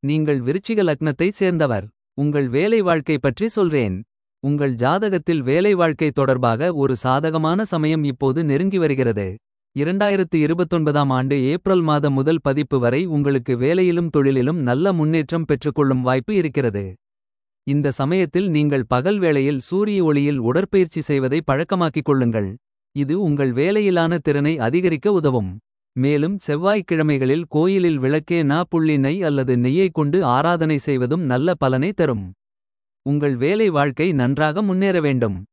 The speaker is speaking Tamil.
நீங்கள் விருச்சிக லக்னத்தைச் சேர்ந்தவர். உங்கள் வேலை வாழ்க்கை பற்றி சொல்றேன். உங்கள் ஜாதகத்தில் வேலை வாழ்க்கை தொடர்பாக ஒரு சாதகமான சமயம் இப்போது நெருங்கி வருகிறது. 2029ஆம் ஆண்டு ஏப்ரல் மாத முதல் பதிப்பு வரை உங்களுக்கு வேலையிலும் தொழிலிலும் நல்ல முன்னேற்றம் பெற்றுக்கொள்ளும் வாய்ப்பு இருக்கிறது. இந்த சமயத்தில் நீங்கள் பகல் வேளையில் சூரிய ஒளியில் உடற்பயிற்சி செய்வதை பழக்கமாக்கிக் கொள்ளுங்கள். இது உங்கள் வேலையிலான திறனை அதிகரிக்க உதவும். மேலும் செவ்வாய்க்கிழமைகளில் கோயிலில் விளக்கே நா புள்ளி நெய் அல்லது நெய்யைக் கொண்டு ஆராதனை செய்வதும் நல்ல பலனை தரும். உங்கள் வேலை வாழ்க்கை நன்றாக முன்னேற வேண்டும்.